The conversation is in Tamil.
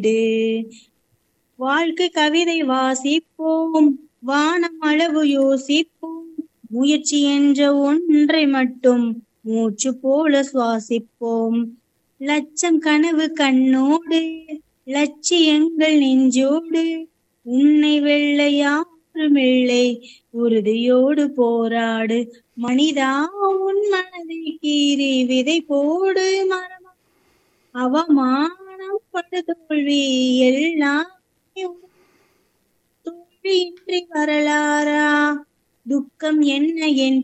வாழ்க்கை கவிதை வாசிப்போம் வானம் அளவு யோசிப்போம் முயற்சி என்ற ஒன்றை மட்டும் மூச்சு போல சுவாசிப்போம் லட்சம் கனவு கண்ணோடு லட்சியங்கள் நெஞ்சோடு உன்னை வெல்ல யாரும் இல்லை உறுதியோடு போராடு மனிதா உன் மனதை கீறி விதை போடு மரமா அவமானம் படு தோல்வி எல்லாம் தோல்வியின்றி வரலாறா துக்கம் என்ன என்